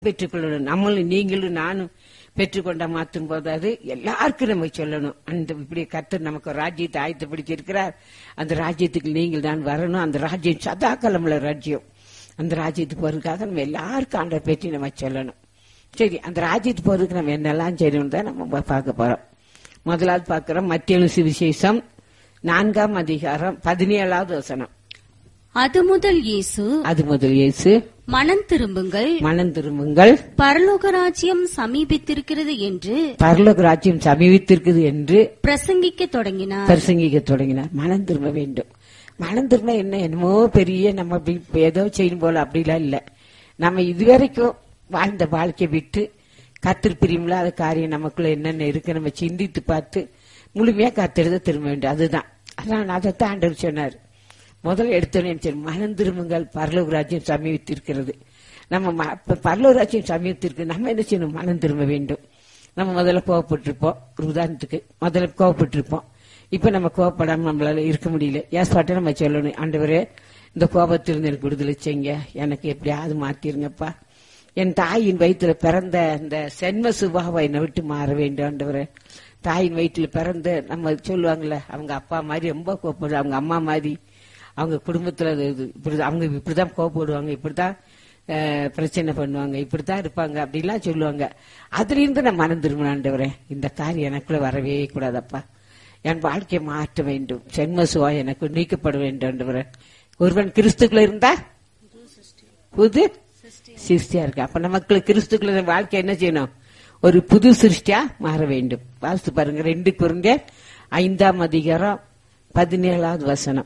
பெற்றுக்கொள்ளணும் நம்மளும் நீங்களும் நானும் பெற்றுக்கொண்ட மாற்றும் போது அது எல்லாருக்கும் நம்ம சொல்லணும் அந்த இப்படி கர்த்தர் நமக்கு ஒரு ராஜ்யத்தை ஆயத்தப்படுத்தி இருக்கிறார் அந்த ராஜ்யத்துக்கு நீங்கள் தான் வரணும் அந்த ராஜ்யம் சதா காலமுள்ள ராஜ்யம் அந்த ராஜ்யத்துக்கு போறதுக்காக நம்ம எல்லாருக்கும் ஆண்டை பற்றி நம்ம சொல்லணும் சரி அந்த ராஜ்யத்துக்கு போறதுக்கு நம்ம என்னெல்லாம் செய்யணும் தான் நம்ம பார்க்க போறோம் முதலாவது பார்க்கிறோம் மத்திய சுவிசேஷம் நான்காம் அதிகாரம் பதினேழாவது வசனம் அது முதல் இயேசு அது முதல் இயேசு மனம் திரும்புங்கள் மனம் திரும்புங்கள் பரலோக ராஜ்யம் சமீபித்திருக்கிறது என்று பரலோக ராஜ்யம் சமீபித்திருக்குது என்று பிரசங்கிக்க தொடங்கினார் பிரசங்கிக்க தொடங்கினார் மனம் திரும்ப வேண்டும் மனம் திரும்ப என்ன என்னமோ பெரிய நம்ம அப்படி இப்ப ஏதோ செய்யும் போல அப்படிலாம் இல்ல நம்ம இதுவரைக்கும் வாழ்ந்த வாழ்க்கை விட்டு கத்திரி பிரியமில்லாத காரியம் நமக்குள்ள என்னென்ன இருக்கு நம்ம சிந்தித்து பார்த்து முழுமையா கத்தெடுத்து திரும்ப வேண்டும் அதுதான் அதான் அதைத்தான் ஆண்டவர் சொன்னார் முதல்ல எடுத்தோன்னே சரி மனம் திரும்புங்கள் பரலோக ராஜ்யம் சமீபித்திருக்கிறது நம்ம ம- இப்ப பரலோக ராஜ்யம் சமீபத்திற்கு நம்ம என்ன செய்யணும் மனம் திரும்ப வேண்டும் நம்ம முதல்ல கோவப்பட்டிருப்போம் ஒரு உதாரணத்துக்கு முதல்ல கோவப்பட்டிருப்போம் இப்ப நம்ம கோவப்படாம நம்மளால இருக்க முடியல ஏஸ்பாட்டை நம்ம சொல்லணும் ஆண்டவரே இந்த கோபத்திலிருந்து எனக்கு விடுதலை செய்யுங்க எனக்கு எப்படியாவது மாத்திருங்கப்பா என் தாயின் வயிற்றுல பிறந்த அந்த சென்ம சுபாவம் என்னை விட்டு மாற வேண்டும் ஆண்டவரே தாயின் வயிற்றுல பிறந்த நம்ம சொல்லுவாங்கல்ல அவங்க அப்பா மாதிரி ரொம்ப கோவப்படுது அவங்க அம்மா மாதிரி அவங்க குடும்பத்துல அது இது இப்படி அவங்க இப்படிதான் கோவப்படுவாங்க இப்படிதான் அஹ், பிரச்சனை பண்ணுவாங்க இப்படித்தான் இருப்பாங்க அப்படிலாம் சொல்லுவாங்க அதுல இருந்து நான் மனம் திரும்பினாண்டவரே இந்த காரியம் எனக்குள்ள வரவே கூடாதப்பா என் வாழ்க்கையை மாற்ற வேண்டும் சென்ம சுவா எனக்கு நீக்கப்பட வேண்டும் ஆண்டவரே. ஒருவன் கிறிஸ்துக்குள்ள இருந்தா புது சிருஷ்டியா இருக்கு அப்ப நமக்கு கிறிஸ்துக்குள்ள வாழ்க்கை என்ன செய்யணும் ஒரு புது சிருஷ்டியா மாற வேண்டும் வாசித்து பாருங்க ரெண்டு குருங்க ஐந்தாம் அதிகாரம் பதினேழாவது வசனம்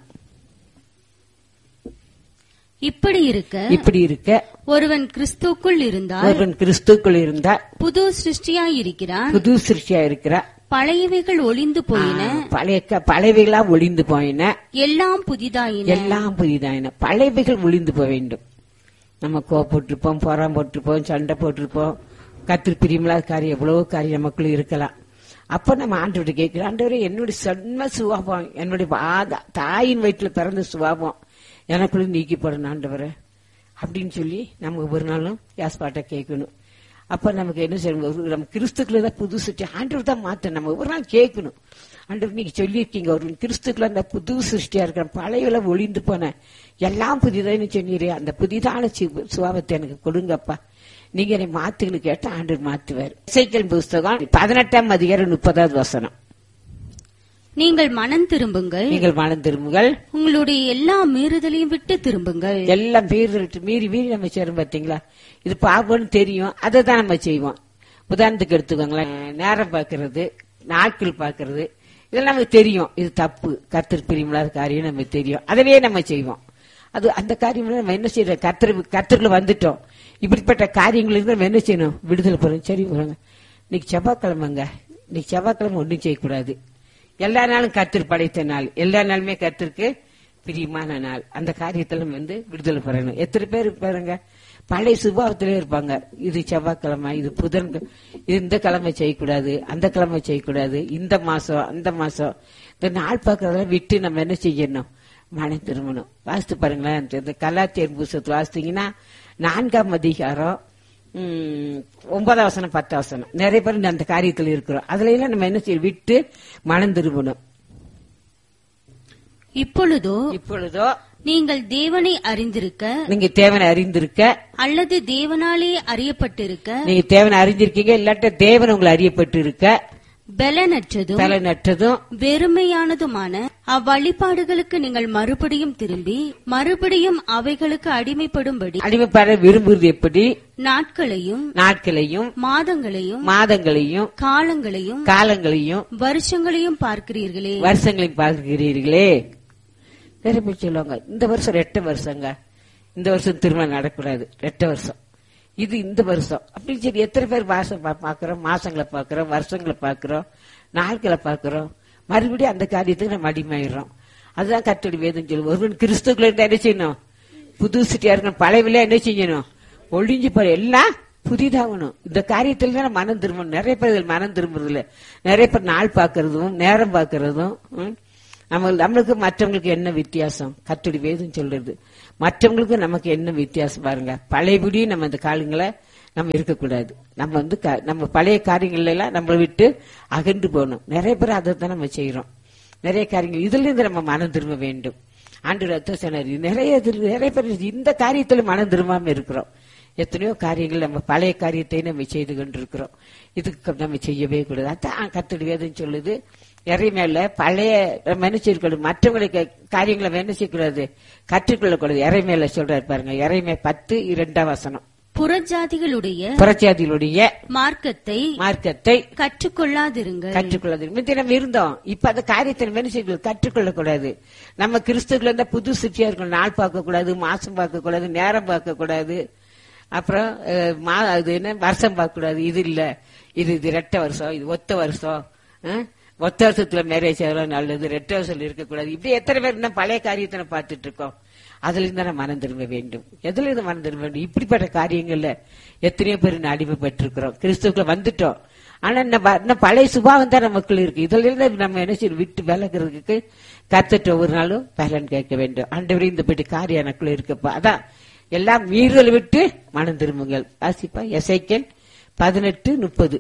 இப்படி இருக்க இப்படி இருக்க ஒருவன் கிறிஸ்துக்குள் இருந்தால் ஒருவன் கிறிஸ்துக்குள் இருந்தா புது சிருஷ்டியாயிருக்கிறான் புது சிருஷ்டியா இருக்கிறா பழையவைகள் ஒளிந்து போயின பழைய க- பழையவைகளா ஒளிந்து போயின எல்லாம் புதிதாயின எல்லாம் புதிதாயின பழையவைகள் ஒளிந்து போக வேண்டும் நம்ம கோவப்பட்டிருப்போம் போராம் போட்டிருப்போம் சண்டை போட்டிருப்போம் கத்திரி பிரியமில்லாத காரியம் எவ்வளவோ காரியம் நமக்குள்ள இருக்கலாம் அப்ப நம்ம ஆண்டவர்கிட்ட கேட்கிறோம் ஆண்டவரே என்னுடைய சன்ம சுவாபம் என்னுடைய ஆத- தாயின் வயிற்றுல பிறந்த சுவாபம் எனக்குள்ள நீக்கிப்படணும் ஆண்டவரே அப்படின்னு சொல்லி நம்ம ஒவ்வொரு நாளும் யாஸ்பாட்டை கேட்கணும் அப்ப நமக்கு என்ன செய்யணும் ஒரு நம்ம கிறிஸ்துக்குள்ள தான் புது சிருஷ்டி ஆண்டவர் தான் மாத்த நம்ம ஒவ்வொரு நாள் கேட்கணும் ஆண்டவர் நீங்க சொல்லியிருக்கீங்க ஒரு கிறிஸ்துக்குள்ள அந்த புது சிருஷ்டியா இருக்கிற பழையல ஒளிந்து போன எல்லாம் புதிதான்னு சொன்னீரே அந்த புதிதான சி- சுபாவத்தை எனக்கு கொடுங்கப்பா நீங்க என்னை மாத்துன்னு கேட்டா ஆண்டவர் மாத்துவார் இசைக்கல் புஸ்தகம் பதினெட்டாம் அதிகாரம் முப்பதாவது வசனம் நீங்கள் மனம் திரும்புங்கள் நீங்கள் மனம் திரும்புங்கள் உங்களுடைய எல்லா மீறுதலையும் விட்டு திரும்புங்கள் எல்லாம் மீறி மீறி மீறி நம்ம செய்றோம் பாத்தீங்களா இது பாவம்னு தெரியும் அதை தான் நம்ம செய்வோம் உதாரணத்துக்கு எடுத்துக்கோங்களேன் நேரம் பார்க்கறது நாட்கள் பார்க்கறது இதெல்லாம் நமக்கு தெரியும் இது தப்பு கர்த்தர் பிரியமில்லாத காரியம் நமக்கு தெரியும் அதவே நம்ம செய்வோம் அது அந்த காரியம் நம்ம என்ன செய்யறோம் கர்த்தர் கர்த்தர்ல வந்துட்டோம் இப்படிப்பட்ட காரியங்கள் இருந்து நம்ம என்ன செய்யணும் விடுதலை பெறணும் சரி போறாங்க இன்னைக்கு செவ்வாய்க்கிழமைங்க இன்னைக்கு செவ்வாய்க்கிழமை ஒன்றும் செய்யக்கூடாது எல்லா நாளும் கர்த்தர் படைத்த நாள் எல்லா நாளுமே கர்த்தருக்கு பிரியமான நாள் அந்த காரியத்துல நம்ம வந்து விடுதலை பெறணும் எத்தனை பேர் பாருங்க பழைய சுபாவத்திலே இருப்பாங்க இது செவ்வாய்க்கிழமை இது புதன் இது இந்த கிழமை செய்யக்கூடாது அந்த கிழமை செய்யக்கூடாது இந்த மாசம் அந்த மாசம் இந்த நாள் பார்க்கறதெல்லாம் விட்டு நம்ம என்ன செய்யணும் மனம் திரும்பணும் வாசித்து பாருங்களேன் இந்த கலாத்தியர் புஸ்தகத்தில் வாசித்தீங்கன்னா நான்காம் அதிகாரம் உம், ஒன்பதாம் வசனம் பத்தாம் வசனம் நிறைய பேர் இந்த அந்த காரியத்தில் இருக்கிறோம் அதுல எல்லாம் நம்ம என்ன செய்ய விட்டு மனம் திரும்பணும் இப்பொழுதோ இப்பொழுதோ நீங்கள் தேவனை அறிந்திருக்க நீங்க தேவனை அறிந்திருக்க அல்லது தேவனாலே அறியப்பட்டிருக்க நீங்க தேவனை அறிஞ்சிருக்கீங்க இல்லாட்ட தேவன் உங்களை அறியப்பட்டு இருக்க பலனற்றதும் பலனற்றதும் வெறுமையானதுமான அவ்வழிபாடுகளுக்கு நீங்கள் மறுபடியும் திரும்பி மறுபடியும் அவைகளுக்கு அடிமைப்படும்படி அடிமைப்பட விரும்புவது எப்படி நாட்களையும் நாட்களையும் மாதங்களையும் மாதங்களையும் காலங்களையும் காலங்களையும் வருஷங்களையும் பார்க்கிறீர்களே வருஷங்களையும் பார்க்கிறீர்களே வேற போய் சொல்லுவாங்க இந்த வருஷம் ரெட்ட வருஷங்க இந்த வருஷம் திருமணம் நடக்கூடாது ரெட்ட வருஷம் இது இந்த வருஷம் அப்படின்னு சரி எத்தனை பேர் மாசம் பா- பார்க்கிறோம் மாசங்களை பார்க்கிறோம் வருஷங்களை பார்க்கிறோம் நாட்களை பார்க்கிறோம் மறுபடியும் அந்த காரியத்துக்கு நம்ம அடிமையிடுறோம் அதுதான் கத்தோடி வேதம் சொல்லு ஒருவன் கிறிஸ்துக்குள்ள இருந்தா என்ன செய்யணும் புது சிட்டியா இருக்கணும் பழையவில என்ன செய்யணும் ஒளிஞ்சு போற எல்லாம் புதிதாகணும் இந்த காரியத்துல தான் மனம் திரும்பணும் நிறைய பேர் இதுல மனம் திரும்புறது இல்ல நிறைய பேர் நாள் பார்க்கறதும் நேரம் பார்க்கறதும் ம், நம்ம நம்மளுக்கு மற்றவங்களுக்கு என்ன வித்தியாசம் கத்துடி வேதம் சொல்றது மற்றவங்களுக்கு நமக்கு என்ன வித்தியாசம் பாருங்க பழையபடி நம்ம இந்த காலங்களை நம்ம இருக்கக்கூடாது நம்ம வந்து க- நம்ம பழைய காரியங்கள்ல எல்லாம் நம்மளை விட்டு அகன்று போகணும் நிறைய பேர் அதை தான் நம்ம செய்யறோம் நிறைய காரியங்கள் இதுல இருந்து நம்ம மனம் திரும்ப வேண்டும் ஆண்டு ரத்த சொன்னார் நிறைய இது- நிறைய பேர் இந்த காரியத்துல மனம் திரும்பாம இருக்கிறோம் எத்தனையோ காரியங்கள் நம்ம பழைய காரியத்தை நம்ம செய்து கொண்டிருக்கிறோம் இதுக்கு நம்ம செய்யவே கூடாது அதான் கத்துடு வேதம் சொல்லுது இறை மேல பழைய மனுஷர்கள் மற்றவங்களுக்கு காரியங்களை நம்ம என்ன செய்யக்கூடாது கற்றுக்கொள்ளக்கூடாது இறை மேல சொல்றாரு பாருங்க இறைமை பத்து இரண்டாம் வசனம் புறஜாதிகளுடைய புரட்சியாதிகளுடைய மார்க்கத்தை மார்க்கத்தை கற்றுக்கொள்ளாதிருங்கள் கற்றுக்கொள்ளாது முந்தி நம்ம இருந்தோம் இப்ப அந்த காரியத்தை மனுஷர்கள் கற்றுக்கொள்ள கூடாது நம்ம கிறிஸ்துக்குள்ள இருந்தா புது சிட்டியா இருக்கணும் நாள் பார்க்க கூடாது மாசம் பார்க்க கூடாது நேரம் பார்க்க கூடாது அப்புறம் அஹ், மா அது என்ன வருஷம் பார்க்க கூடாது இது இல்ல இது இது ரெட்டை வருஷம் இது ஒத்த வருஷம் அஹ், ஒத்த வருஷத்துல மேரேஜ் ஆகலாம் நல்லது ரெட்டை வருஷம் இருக்கக்கூடாது இப்படி எத்தனை பேர் இன்னும் பழைய காரியத்தை நம்ம பார்த்துட்டு இருக்கோம் அதுல இருந்து நம்ம மனம் திரும்ப வேண்டும் எதுல இருந்து மனம் திரும்ப வேண்டும் இப்படிப்பட்ட காரியங்கள்ல எத்தனையோ பேர் இன்னும் அடிமைப்பட்டிருக்கிறோம் கிறிஸ்துக்குள்ள வந்துட்டோம் ஆனா நம்ம இன்னும் பழைய சுபாவம் தான் நமக்குள்ள இருக்கு இதுல இருந்து நம்ம என்ன செய்யணும் விட்டு விலகிறதுக்கு கத்துட்டு ஒவ்வொரு நாளும் பலன் கேட்க வேண்டும் ஆண்டவரே இந்த பெட்டி காரியம் எனக்குள்ள இருக்குப்பா அதான் எல்லாம் மீறுதல் விட்டு மனம் திரும்புங்கள் வாசிப்பா எசைக்கல் பதினெட்டு முப்பது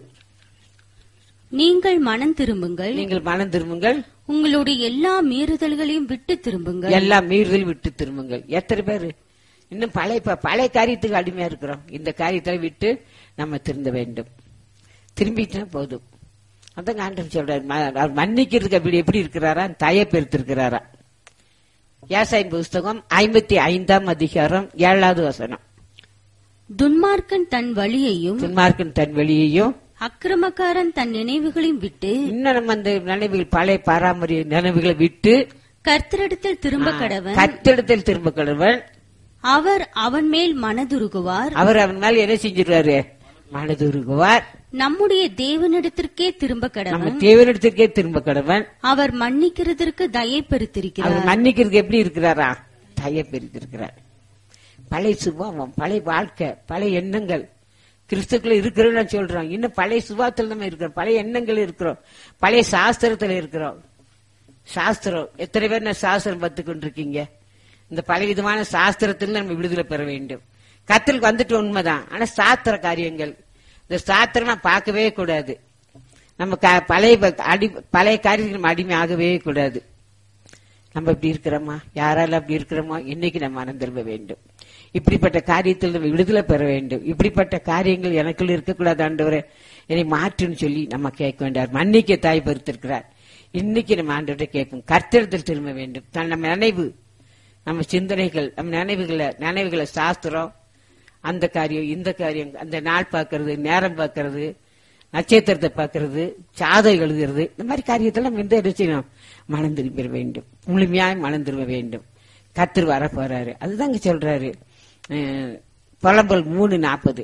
நீங்கள் மனம் திரும்புங்கள் நீங்கள் மனம் திரும்புங்கள் உங்களுடைய எல்லா மீறுதல்களையும் விட்டு திரும்புங்கள் எல்லாம் மீறுதல் விட்டு திரும்புங்கள் எத்தனை பேர் இன்னும் பழைய ப- பழைய காரியத்துக்கு அடிமையா இருக்கிறோம் இந்த காரியத்தை விட்டு நம்ம திருந்த வேண்டும் திரும்பிட்டா போதும் அதான் ஆண்டவர் சொல்றாரு ம- அவர் மன்னிக்கிறதுக்கு அப்படி எப்படி இருக்கிறாரா தய பெருத்திருக்கிறாரா ஏசாயின் புஸ்தகம் ஐம்பத்தி ஐந்தாம் அதிகாரம் ஏழாவது வசனம் துன்மார்க்கன் தன் வழியையும் துன்மார்க்கன் தன் வெளியையும் அக்கிரமக்காரன் தன் நினைவுகளையும் விட்டு இன்னும் நம்ம அந்த நினைவுகள் பழைய பாரம்பரிய நினைவுகளை விட்டு கர்த்தரிடத்தில் திரும்ப கடவன் கத்திடத்தில் திரும்ப கடவன் அவர் அவன் மேல் மனதுருகுவார் அவர் அவன் மேல என்ன செஞ்சிருவாரு மனதுருகுவார் நம்முடைய தேவனிடத்திற்கே திரும்ப நம்ம கடவன் தேவனிடத்திற்கே திரும்ப கடவன் அவர் மன்னிக்கிறதற்கு தயை பெருத்திருக்கிறார் அவர் மன்னிக்கிறதுக்கு எப்படி இருக்கிறாரா தய பெருத்திருக்கிறார் பழைய சுபாவம் பழைய வாழ்க்கை பழைய எண்ணங்கள் கிறிஸ்துக்குள்ள இருக்கிறோம் நான் சொல்றோம் இன்னும் பழைய சுபாவத்தில் நம்ம இருக்கிறோம் பழைய எண்ணங்கள் இருக்கிறோம் பழைய சாஸ்திரத்துல இருக்கிறோம் சாஸ்திரம் எத்தனை பேர் நான் சாஸ்திரம் பத்து கொண்டிருக்கீங்க இந்த பல விதமான சாஸ்திரத்தில் நம்ம விடுதலை பெற வேண்டும் கத்தலுக்கு வந்துட்டு உண்மைதான் ஆனா சாஸ்திர காரியங்கள் இந்த சாஸ்திரம் நான் பார்க்கவே கூடாது நம்ம க- பழைய ப- அடி பழைய காரியத்துக்கு நம்ம அடிமை ஆகவே கூடாது நம்ம இப்படி இருக்கிறோமா யாரால அப்படி இருக்கிறோமா இன்னைக்கு நம்ம மனம் திரும்ப வேண்டும் இப்படிப்பட்ட காரியத்தில் நம்ம விடுதலை பெற வேண்டும் இப்படிப்பட்ட காரியங்கள் எனக்குள்ள இருக்கக்கூடாது ஆண்டவரே என்னை மாற்றுன்னு சொல்லி நம்ம கேட்க வேண்டாம் மன்னிக்க தாய் பொறுத்திருக்கிறார் இன்னைக்கு நம்ம ஆண்டவரை கேட்கும் கர்த்தரத்தில் திரும்ப வேண்டும் தன் நம்ம நினைவு நம்ம சிந்தனைகள் நம்ம நினைவுகளை நினைவுகளை சாஸ்திரம் அந்த காரியம் இந்த காரியம் அந்த நாள் பார்க்கறது நேரம் பார்க்கறது நட்சத்திரத்தை பார்க்கறது சாதம் எழுதுறது இந்த மாதிரி காரியத்தில் நம்ம எந்த என்ன செய்யணும் மனம் திரும்பிட வேண்டும் முழுமையாய் மனம் திரும்ப வேண்டும் கத்திர வர போறாரு அதுதாங்க சொல்றாரு அஹ், புலம்பல் மூணு நாற்பது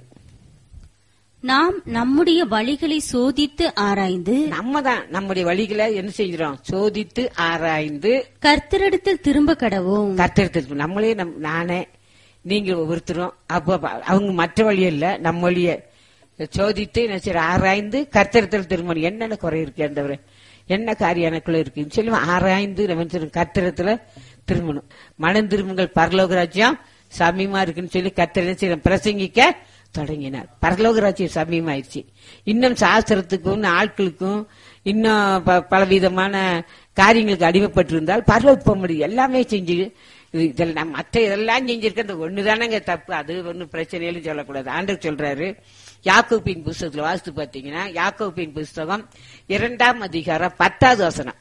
நாம் நம்முடைய வழிகளை சோதித்து ஆராய்ந்து நம்ம தான் நம்முடைய வழிகளை என்ன செய்கிறோம் சோதித்து ஆராய்ந்து கர்த்தரிடத்தில் திரும்ப கடவோம் கத்தெடுத்து நம்மளே நம் நானே நீங்க ஒவ்வொருத்தரும் அப்ப அவங்க மற்ற வழி இல்ல நம்ம வழிய சோதித்து என்ன செய்யற ஆராய்ந்து கர்த்தரத்தில் திரும்பணும் என்னென்ன குறை இருக்கு ஆண்டவரே என்ன காரியம் எனக்குள்ள இருக்குன்னு சொல்லி ஆராய்ந்து நம்ம என்ன செய்யணும்? கர்த்தரத்துல திரும்பணும் மனம் திரும்புங்கள் பரலோக ராஜ்யம் சமீமா இருக்குன்னு சொல்லி கர்த்தர் என்ன செய்யணும்? பிரசங்கிக்க தொடங்கினார் பரலோக ராஜ்யம் சமீமாயிருச்சு இன்னும் சாஸ்திரத்துக்கும் ஆட்களுக்கும் இன்னும் ப- பலவிதமான காரியங்களுக்கு அடிமைப்பட்டிருந்தால் பரலோக போக முடியும் எல்லாமே செஞ்சு இது- இதெல்லாம் நம்ம மற்ற இதெல்லாம் செஞ்சிருக்கிறது ஒண்ணுதானங்க தப்பு அது ஒன்னும் பிரச்சனையிலும் சொல்லக்கூடாது ஆண்டவர் சொல்றாரு யாக்கோப்பின் புஸ்தகத்துல வாசித்து பாத்தீங்கன்னா யாக்கோப்பின் புஸ்தகம் இரண்டாம் அதிகாரம் பத்தாவது வசனம்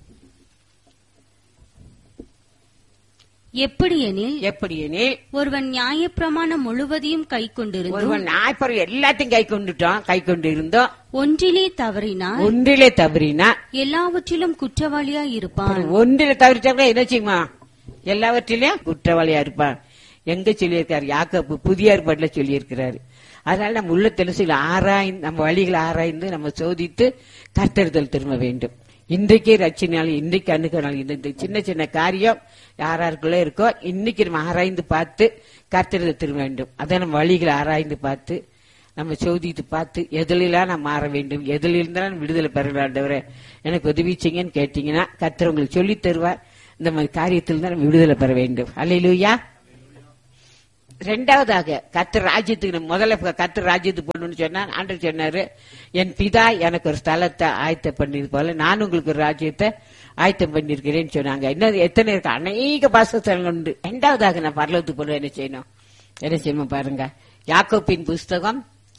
எப்படியெனில் எப்படி எனில் ஒருவன் நியாயப்பிரமாணம் முழுவதையும் கை கொண்டிருந்தும் ஒருவன் நாய்ப்பறம் எல்லாத்தையும் கை கொண்டுட்டோம் கை கொண்டு இருந்தோம் ஒன்றிலே தவறினால் ஒன்றிலே தவறினா எல்லாவற்றிலும் குற்றவாளியா இருப்பான் ஒன்றில தவிர்த்தா என்ன செய்யுமா எல்லாவற்றிலும் குற்றவாளியா இருப்பான் எங்க சொல்லியிருக்காரு யாக்கோப்பு புதிய ஏற்பாட்டுல சொல்லியிருக்கிறாரு அதனால நம்ம உள்ள தெரிசையில் ஆராய்ந்து நம்ம வழிகளை ஆராய்ந்து நம்ம சோதித்து கர்த்தெடுத்தல் திரும்ப வேண்டும் இன்றைக்கே ரட்சினால இன்றைக்கு அணுகினாலும் இந்த இந்த சின்ன சின்ன காரியம் யாராருக்குள்ள இருக்கோ இன்னைக்கு நம்ம ஆராய்ந்து பார்த்து கர்த்தெடுத்தல் திரும்ப வேண்டும் அதை நம்ம வழிகளை ஆராய்ந்து பார்த்து நம்ம சோதித்து பார்த்து எதிலெல்லாம் நான் மாற வேண்டும் எதில் இருந்தாலும் விடுதலை பெற வேண்டவரே எனக்கு உதவி செய்யுங்கன்னு கேட்டீங்கன்னா கர்த்தர் உங்களுக்கு சொல்லித் தருவார் இந்த மாதிரி காரியத்தில் தான் நம்ம விடுதலை பெற வேண்டும் அல்லையிலூயா ரெண்டாவதாக கத்தர் ராஜ்யத்துக்கு நம்ம முதல்ல கத்தர் ராஜ்யத்துக்கு போகணும்னு சொன்னா ஆண்டவர் சொன்னாரு என் பிதா எனக்கு ஒரு ஸ்தலத்தை ஆயத்தம் பண்ணியது போல நான் உங்களுக்கு ஒரு ராஜ்யத்தை ஆயத்தம் பண்ணிருக்கிறேன்னு சொன்னாங்க இன்னும் எத்தனை இருக்கு அநேக பாசஸ்தலங்கள் உண்டு ரெண்டாவதாக நான் பரலோகத்துக்கு போகணும் என்ன செய்யணும் என்ன செய்யணும் பாருங்க யாக்கோப்பின் புஸ்தகம்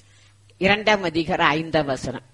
இரண்டாம் அதிகாரம் ஐந்தாம் வசனம்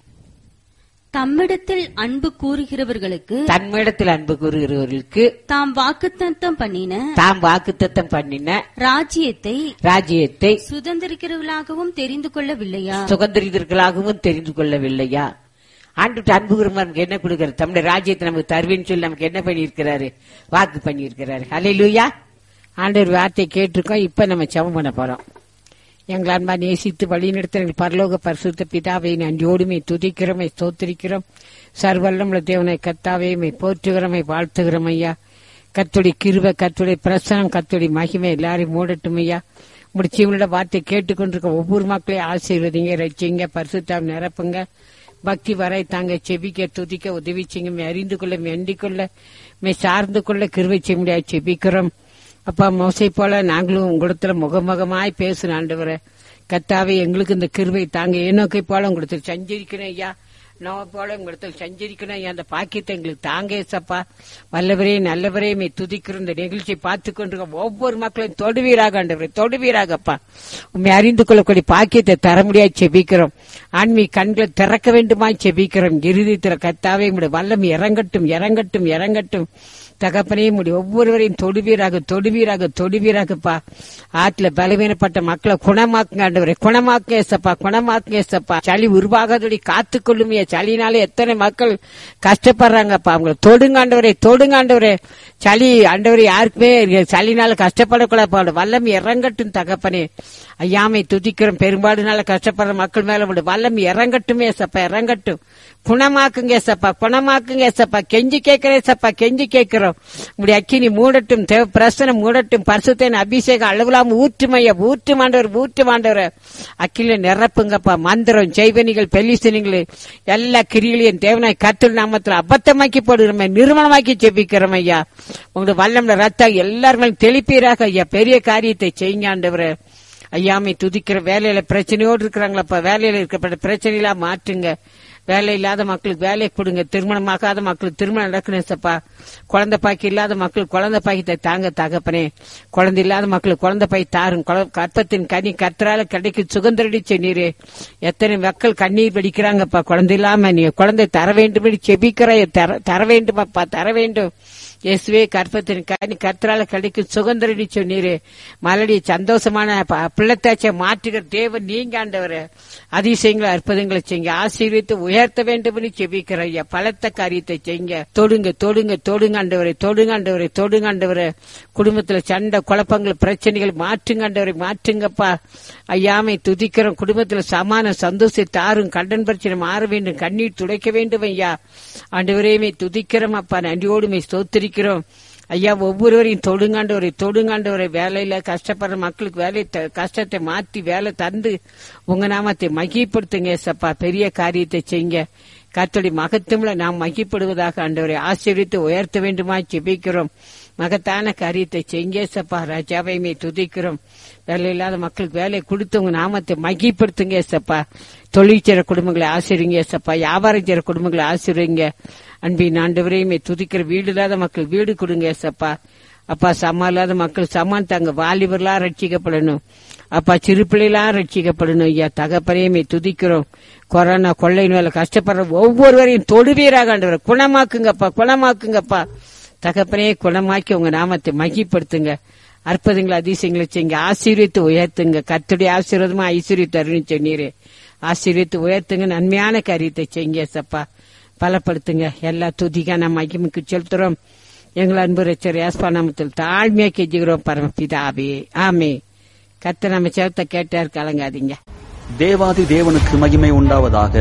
தம்மிடத்தில் அன்பு கூறுகிறவர்களுக்கு தன்மிடத்தில் அன்பு கூறுகிறவர்களுக்கு தாம் வாக்குத்தத்தம் பண்ணின தாம் வாக்குத்தத்தம் பண்ணின ராஜ்யத்தை ராஜ்யத்தை சுதந்திரிக்கிறவர்களாகவும் தெரிந்து கொள்ளவில்லையா சுகந்திரிதர்களாகவும் தெரிந்து கொள்ளவில்லையா ஆண்டு அன்பு கூறுமா நமக்கு என்ன கொடுக்கிறார் தம்முடைய ராஜ்யத்தை நமக்கு தருவேன்னு சொல்லி நமக்கு என்ன பண்ணியிருக்கிறாரு வாக்கு பண்ணியிருக்கிறாரு ஹalleluya ஆண்டவர் வார்த்தை கேட்டிருக்கோம் இப்ப நம்ம ஜெபம் பண்ண போறோம் எங்கள் அன்பா நேசித்து வழிநடத்த எங்கள் பரலோக பரிசுத்த பிதாவை நன்றியோடுமை துதிக்கிறோமை ஸ்தோத்திரிக்கிறோம் சர்வல்லமுள்ள தேவனை கத்தாவையுமை போற்றுகிறோமை வாழ்த்துகிறோம் ஐயா கத்துடைய கிருப கத்துடைய பிரசனம் கத்துடைய மகிமை எல்லாரையும் மூடட்டும் ஐயா முடிச்சவங்களோட வார்த்தை கேட்டுக்கொண்டிருக்க ஒவ்வொரு மக்களையும் ஆசீர்வதிங்க ரசிங்க பரிசுத்தாவை நிரப்புங்க பக்தி வரை தாங்க செபிக்க துதிக்க உதவி செய்யுங்க மே அறிந்து கொள்ள மே அண்டிக் கொள்ள மே சார்ந்து கொள்ள கிருவை செய்ய முடியாது செபிக்கிறோம் அப்பா மோசை போல நாங்களும் உங்களிடத்துல முகமுகமாய் பேசுன ஆண்டவரே கத்தாவே எங்களுக்கு இந்த கிருவை தாங்க ஏனோக்கை போல உங்களுக்கு சஞ்சரிக்கணும் ஐயா நோவை போல உங்களிடத்தில் சஞ்சரிக்கணும் ஐயா அந்த பாக்கியத்தை எங்களுக்கு தாங்க ஏசப்பா வல்லவரே நல்லவரே மே துதிக்கிற இந்த நிகழ்ச்சியை பார்த்து கொண்டிருக்க ஒவ்வொரு மக்களையும் தொடுவீராக ஆண்டவரே தொடுவீராகப்பா உண்மை அறிந்து கொள்ளக்கூடிய பாக்கியத்தை தர முடியாது செபிக்கிறோம் ஆன்மீ கண்களை திறக்க வேண்டுமா செபிக்கிறோம் இறுதித்திர கத்தாவே உங்களுடைய வல்லம் இறங்கட்டும் இறங்கட்டும் இறங்கட்டும் தகப்பனே முடி ஒவ்வொருவரையும் தொடுவீராக தொடுவீராக தொடுவீராகப்பா ஆற்றுல பலவீனப்பட்ட மக்களை குணமாக்குங்க ஆண்டவரே குணமாக்குங்க ஏசப்பா குணமாக்குங்க ஏசப்பா சளி உருவாகாதபடி காத்துக்கொள்ளுமையா சளினால எத்தனை மக்கள் கஷ்டப்படுறாங்கப்பா அவங்களை தொடுங்க ஆண்டவரே தொடுங்க ஆண்டவரே சளி ஆண்டவரே யாருக்குமே சளினால கஷ்டப்படக்கூடாது வல்லம் இறங்கட்டும் தகப்பனே ஐயாமை துதிக்கிறோம் பெரும்பாடுனால கஷ்டப்படுற மக்கள் மேல விடு வல்லம் இறங்கட்டுமே ஏசப்பா இறங்கட்டும் குணமாக்குங்க ஏசப்பா குணமாக்குங்க ஏசப்பா கெஞ்சி கேட்கிறேன் ஏசப்பா கெஞ்சி கேட்கிறோம் உங்களுடைய அக்கினி மூடட்டும் தேவ பிரசனம் மூடட்டும் பரிசுத்தேன் அபிஷேகம் அளவிலாம ஊற்றுமைய ஊற்று மாண்டவர் ஊற்று மாண்டவர் அக்கில நிரப்புங்கப்பா மந்திரம் செய்வனிகள் பெல்லிசனிகள் எல்லா கிரிகளையும் தேவனாய் கத்தல் நாமத்தில் அபத்தமாக்கி போடுகிறோம் நிறுவனமாக்கி ஜெபிக்கிறோம் ஐயா உங்களுடைய வல்லம்ல ரத்தம் எல்லாருமே தெளிப்பீராக ஐயா பெரிய காரியத்தை செய்யுங்க ஆண்டவரே ஐயாமை துதிக்கிற வேலையில பிரச்சனையோடு இருக்கிறாங்களப்பா வேலையில இருக்கப்பட்ட பிரச்சனைகளா மாற்றுங்க வேலை இல்லாத மக்களுக்கு வேலையை கொடுங்க திருமணமாகாத மக்களுக்கு திருமணம் நடக்கணும் சப்பா குழந்தை பாக்கி இல்லாத மக்கள் குழந்தை பாக்கியத்தை தாங்க தகப்பனே குழந்தை இல்லாத மக்களுக்கு குழந்தை பாய் தாரும் குழ- கற்பத்தின் கனி கத்தரால கிடைக்கும் சுகந்தரடி சென்னீரே எத்தனை மக்கள் கண்ணீர் வெடிக்கிறாங்கப்பா குழந்தை இல்லாம நீ குழந்தை தர வேண்டும் செபிக்கிற தர தர வேண்டுமாப்பா தர வேண்டும் இயேசுவே கற்பத்தின் கனி கர்த்தரால கிடைக்கும் சுகந்தரடி சொன்னீரே மலடி சந்தோஷமான ப- பிள்ளைத்தாச்சை மாற்றுகிற தேவன் நீங்க ஆண்டவர் அதிசயங்களை அற்புதங்களை செய்யுங்க ஆசீர்வித்து உயர்த்த வேண்டும் என்று செபிக்கிற ஐயா பலத்த காரியத்தை செய்யுங்க தொடுங்க தொடுங்க தொடுங்க ஆண்டவரை தொடுங்க ஆண்டவரை தொடுங்க ஆண்டவரை குடும்பத்துல சண்டை குழப்பங்கள் பிரச்சனைகள் மாற்றுங்க ஆண்டவரை மாற்றுங்கப்பா ஐயாமை துதிக்கிறோம் குடும்பத்துல சமான சந்தோஷத்தை தாரும் கடன் பிரச்சனை மாற வேண்டும் கண்ணீர் துடைக்க வேண்டும் ஐயா ஆண்டவரையுமே துதிக்கிறோம் அப்பா நன்றியோடுமே ஸ்தோத்திரிக்கிறோம் ஐயா ஒவ்வொருவரையும் தொடுங்காண்டவரை தொடுங்காண்டவரை வேலையில கஷ்டப்படுற மக்களுக்கு வேலை த- கஷ்டத்தை மாத்தி வேலை தந்து உங்க நாமத்தை மகிப்படுத்துங்க ஏசப்பா பெரிய காரியத்தை செய்யுங்க கர்த்தருடைய மகத்துவம்ல நாம் மகிப்படுவதாக ஆண்டவரை ஆசீர்வித்து உயர்த்த வேண்டுமா ஜெபிக்கிறோம் மகத்தான காரியத்தை செய்யுங்க ஏசப்பா ராஜாவையுமே துதிக்கிறோம் வேலை இல்லாத மக்களுக்கு வேலை கொடுத்து உங்க நாமத்தை மகிப்படுத்துங்க ஏசப்பா தொழில் செய்ற குடும்பங்களை ஆசிரிங்க ஏசப்பா வியாபாரம் செய்ற குடும்பங்களை ஆசிரிங்க அன்பின் ஆண்டவரையுமே துதிக்கிற வீடு இல்லாத மக்கள் வீடு கொடுங்க ஏசப்பா அப்பா சமா இல்லாத மக்கள் சமான் தாங்க வாலிபர்களா ரட்சிக்கப்படணும் அப்பா சிறு பிள்ளைகளா ரட்சிக்கப்படணும் ஐயா தகப்பனையுமே துதிக்கிறோம் கொரோனா கொள்ளை மேல கஷ்டப்படுற ஒவ்வொருவரையும் தொடுவீராக ஆண்டவர் குணமாக்குங்கப்பா குணமாக்குங்கப்பா தகப்பனே குணமாக்கி உங்க நாமத்தை மகிப்படுத்துங்க அற்புதங்களை அதிசயங்களை செய்யுங்க ஆசீர்வித்து உயர்த்துங்க கத்துடைய ஆசீர்வாதமா ஐஸ்வர்யத்தை அருணி சொன்னீரே ஆசீர்வித்து உயர்த்துங்க நன்மையான காரியத்தை செய்யுங்க சப்பா பலப்படுத்துங்க எல்லா துதிக்கான மகிமைக்கு செலுத்துறோம் எங்கள் அன்பு ரச்சர் யாஸ்பா நாமத்தில் தாழ்மையா கெஞ்சுகிறோம் பரமபிதாவே ஆமே கத்த நம்ம சேர்த்த கேட்டார் கலங்காதீங்க தேவாதி தேவனுக்கு மகிமை உண்டாவதாக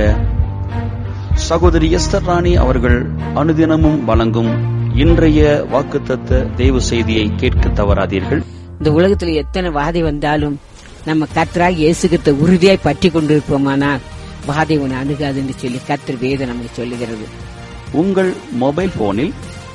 சகோதரி எஸ்தர் ராணி அவர்கள் அனுதினமும் வழங்கும் இன்றைய வாக்குத்தத்த தேவ செய்தியை கேட்க தவறாதீர்கள் இந்த உலகத்துல எத்தனை வாதை வந்தாலும் நம்ம கத்தராக இயேசுகிட்ட உறுதியாய் பற்றி கொண்டிருப்போமானால் வாதை உன்னை அணுகாதுன்னு சொல்லி கத்தர் வேதம் நமக்கு சொல்லுகிறது உங்கள் மொபைல் போனில்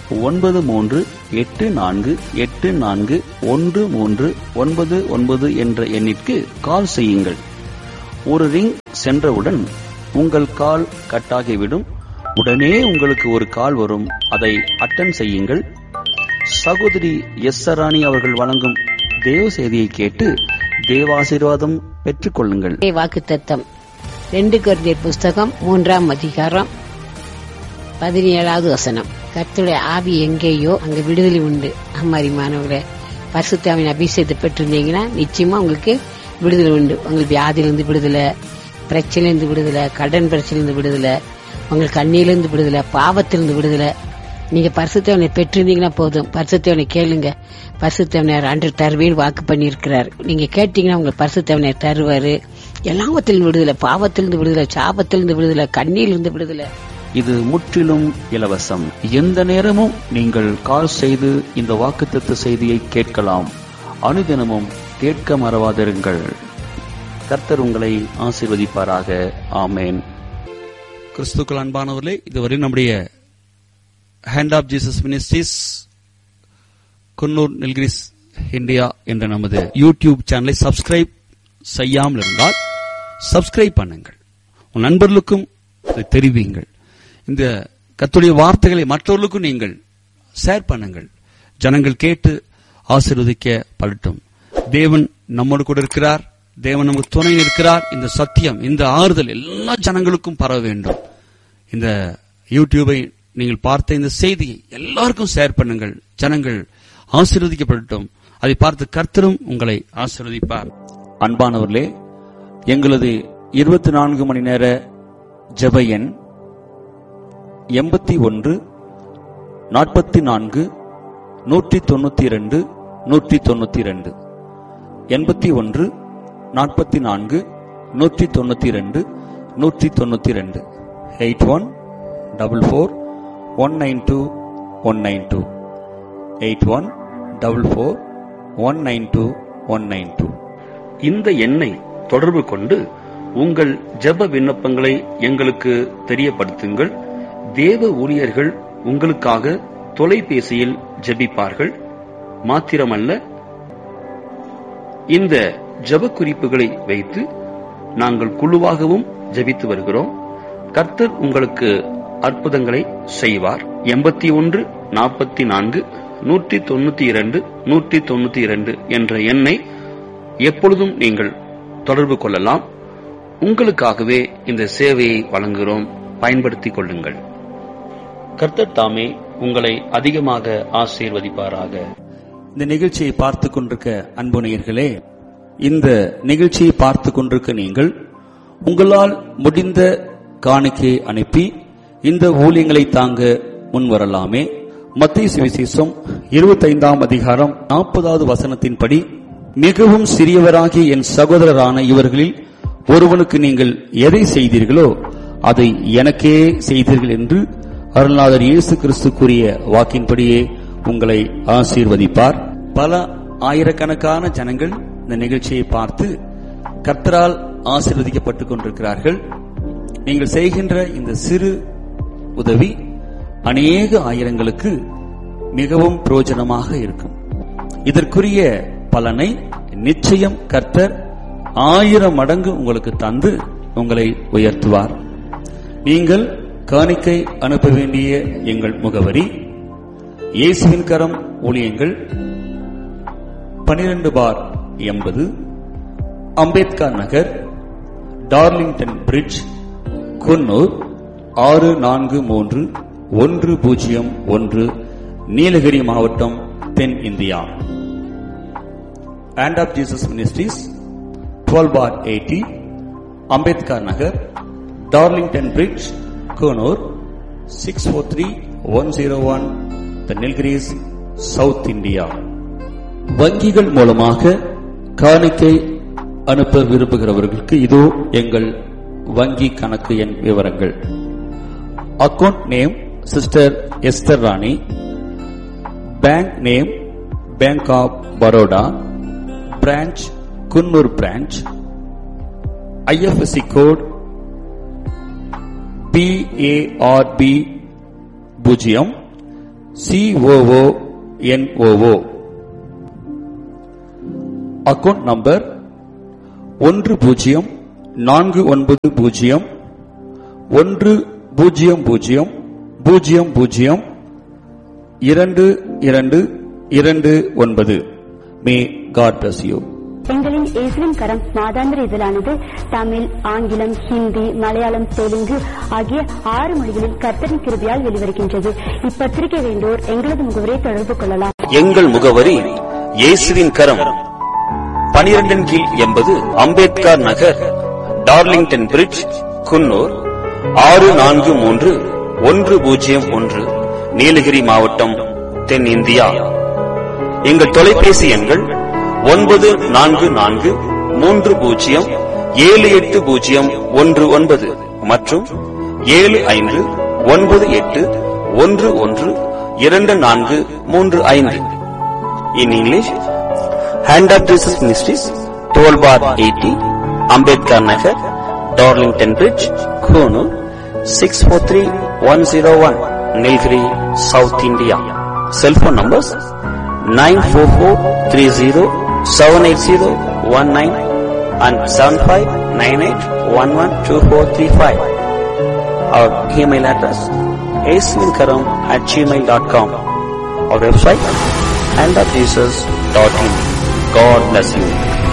ஒன்பது மூன்று எட்டு நான்கு எட்டு நான்கு ஒன்று மூன்று ஒன்பது ஒன்பது என்ற எண்ணிற்கு கால் செய்யுங்கள் ஒரு ரிங் சென்றவுடன் உங்கள் கால் கட்டாகிவிடும் உடனே உங்களுக்கு ஒரு கால் வரும் அதை அட்டன் செய்யுங்கள் சகோதரி எஸ் சராணி அவர்கள் வழங்கும் தேவ செய்தியை கேட்டு தேவாசீர்வாதம் பெற்றுக் கொள்ளுங்கள் வாக்கு தத்தம் ரெண்டு கொரிந்தியர் புஸ்தகம் மூன்றாம் அதிகாரம் பதினேழாவது வசனம் கர்த்தருடைய ஆவி எங்கேயோ அங்க விடுதலை உண்டு அம்மாரிமானவர்களே பரிசுத்தாவின் அபிஷேகத்தை பெற்றிருந்தீங்கன்னா நிச்சயமா உங்களுக்கு விடுதலை உண்டு உங்களுக்கு வியாதியிலிருந்து விடுதலை பிரச்சனையிலிருந்து விடுதலை கடன் பிரச்சனையிலிருந்து விடுதலை உங்களுக்கு கண்ணியிலிருந்து விடுதலை பாவத்திலிருந்து விடுதலை நீங்க பரிசுத்தவனை பெற்றிருந்தீங்கன்னா போதும் பரிசுத்தவனை கேளுங்க பரிசுத்தவனர் அன்று தருவேன்னு வாக்கு பண்ணியிருக்கிறார் நீங்க கேட்டீங்கன்னா உங்களுக்கு பரிசுத்தவனர் தருவாரு எல்லாவத்திலிருந்து விடுதலை பாவத்திலிருந்து விடுதலை சாபத்திலிருந்து விடுதலை கண்ணியிலிருந்து விடுதலை இது முற்றிலும் இலவசம் எந்த நேரமும் நீங்கள் கால் செய்து இந்த வாக்குத்தத்த செய்தியை கேட்கலாம் அனுதினமும் கேட்க மறவாதிருங்கள் கர்த்தர் உங்களை ஆசீர்வதிப்பாராக ஆமேன் கிறிஸ்துக்கள் அன்பானவர்களே இதுவரை நம்முடைய hand of Jesus ministries Coonoor Nilgiris India என்ற நமது யூடியூப் சேனலை சப்ஸ்கிரைப் செய்யாமல் இருந்தால் சப்ஸ்கிரைப் பண்ணுங்கள் உன் நண்பர்களுக்கும் இதை தெரிவியுங்கள் இந்த கத்துடைய வார்த்தைகளை மற்றவர்களுக்கும் நீங்கள் ஷேர் பண்ணுங்கள் ஜனங்கள் கேட்டு ஆசீர்வதிக்க படட்டும் தேவன் நம்மோடு கூட இருக்கிறார் தேவன் நமக்கு துணை இருக்கிறார் இந்த சத்தியம் இந்த ஆறுதல் எல்லா ஜனங்களுக்கும் பரவ வேண்டும் இந்த யூடியூபை நீங்கள் பார்த்த இந்த செய்தியை எல்லாருக்கும் ஷேர் பண்ணுங்கள் ஜனங்கள் ஆசீர்வதிக்கப்படட்டும் அதை பார்த்து கர்த்தரும் உங்களை ஆசீர்வதிப்பார் அன்பானவர்களே எங்களது இருபத்தி நான்கு மணி நேர ஜெப எண் எண்பத்தி ஒன்று நாற்பத்தி நான்கு நூற்றி தொண்ணூத்தி இரண்டு நூற்றி தொண்ணூத்தி இரண்டு எண்பத்தி ஒன்று நாற்பத்தி நான்கு நூற்றி தொண்ணூத்தி இரண்டு நூற்றி தொண்ணூத்தி இரண்டு eight one double four one nine two one nine two eight one double four one nine two one nine two இந்த எண்ணை தொடர்பு கொண்டு உங்கள் ஜெப விண்ணப்பங்களை எங்களுக்கு தெரியப்படுத்துங்கள் தேவ ஊழியர்கள் உங்களுக்காக தொலைபேசியில் ஜெபிப்பார்கள் மாத்திரமல்ல இந்த ஜெப குறிப்புகளை வைத்து நாங்கள் குழுவாகவும் ஜெபித்து வருகிறோம் கர்த்தர் உங்களுக்கு அற்புதங்களை செய்வார் எண்பத்தி ஒன்று நாற்பத்தி நான்கு நூற்றி தொண்ணூத்தி இரண்டு நூற்றி தொண்ணூத்தி இரண்டு என்ற எண்ணை எப்பொழுதும் நீங்கள் தொடர்பு கொள்ளலாம் உங்களுக்காகவே இந்த சேவையை வழங்குகிறோம் பயன்படுத்திக் கொள்ளுங்கள் கர்த்தர் தாமே உங்களை அதிகமாக ஆசீர்வதிப்பாராக இந்த நிகழ்ச்சியை பார்த்து கொண்டிருக்க அன்பு நேயர்களே இந்த நிகழ்ச்சியை பார்த்து கொண்டிருக்க நீங்கள் உங்களால் முடிந்த காணிக்கையை அனுப்பி இந்த ஊழியங்களை தாங்க முன்வரலாமே மத்திய சுவிசேஷம் இருபத்தைந்தாம் அதிகாரம் நாற்பதாவது வசனத்தின்படி மிகவும் சிறியவராகிய என் சகோதரரான இவர்களில் ஒருவனுக்கு நீங்கள் எதை செய்தீர்களோ அதை எனக்கே செய்தீர்கள் என்று அருள்நாதர் இயேசு கிறிஸ்து கூறிய வாக்கின்படியே உங்களை ஆசீர்வதிப்பார் பல ஆயிரக்கணக்கான ஜனங்கள் இந்த நிகழ்ச்சியை பார்த்து கர்த்தரால் ஆசீர்வதிக்கப்பட்டுக் கொண்டிருக்கிறார்கள் நீங்கள் செய்கின்ற இந்த சிறு உதவி அநேக ஆயிரங்களுக்கு மிகவும் பிரயோஜனமாக இருக்கும் இதற்குரிய பலனை நிச்சயம் கர்த்தர் ஆயிரம் மடங்கு உங்களுக்கு தந்து உங்களை உயர்த்துவார் நீங்கள் காணிக்கை அனுப்ப வேண்டிய எங்கள் முகவரி இயேசுவின் கரம் ஊழியங்கள் பனிரெண்டு பார் எண்பது அம்பேத்கர் நகர் டார்லிங்டன் பிரிட்ஜ் குன்னூர் ஆறு நான்கு மூன்று ஒன்று பூஜ்ஜியம் ஒன்று நீலகிரி மாவட்டம் தென் India and of Jesus Ministries, 12 bar 80, Ambedkar Nagar, Darlington Bridge, Konur, 643-101, The Nilgiris, South India. வங்கிகள் மூலமாக காணிக்கை அனுப்ப விரும்புகிறவர்களுக்கு இதோ எங்கள் வங்கி கணக்கு எண் விவரங்கள் account name sister Esther Rani bank name bank of Baroda branch Coonoor branch IFSC code BARB பூஜ்ஜியம் சிஓஓ என்ஓஓ அக்கவுண்ட் நம்பர் ஒன்று பூஜ்ஜியம் நான்கு ஒன்பது பூஜ்ஜியம் ஒன்று பூஜ்ஜியம் பூஜ்ஜியம் பூஜ்ஜியம் பூஜ்ஜியம் இரண்டு இரண்டு இரண்டு ஒன்பது மே காட் bless யூ எங்களின் இயேசுவின் கரம் மாதாந்திர இதழானது தமிழ் ஆங்கிலம் ஹிந்தி மலையாளம் தெலுங்கு ஆகிய ஆறு மொழிகளில் கர்த்தரின் கிருபையால் வெளிவருகின்றது இப்பத்திரிகை வேண்டோர் எங்களது முகவரை தொடர்பு கொள்ளலாம் எங்கள் முகவரி இயேசுவின் கரம் பனிரெண்டின் கீழ் எண்பது அம்பேத்கர் நகர் டார்லிங்டன் பிரிட்ஜ் குன்னூர் ஆறு நான்கு மூன்று ஒன்று பூஜ்ஜியம் ஒன்று நீலகிரி மாவட்டம் தென்னிந்தியா எங்கள் தொலைபேசி எண்கள் ஒன்பது நான்கு நான்கு மூன்று பூஜ்ஜியம் ஏழு எட்டு பூஜ்ஜியம் ஒன்று ஒன்பது மற்றும் ஏழு ஐந்து ஒன்பது எட்டு ஒன்று ஒன்று இரண்டு நான்கு மூன்று ஐந்து in English hand of Jesus ministries twelve bar eighty Ambedkar Nagar Darlington bridge Coonoor six four three one zero one Nilgiri south India cellphone numbers nine four four three zero seven eight zero one nine and seven five nine eight one one two four three five our email address asminkaram at gmail.com our website and God bless you.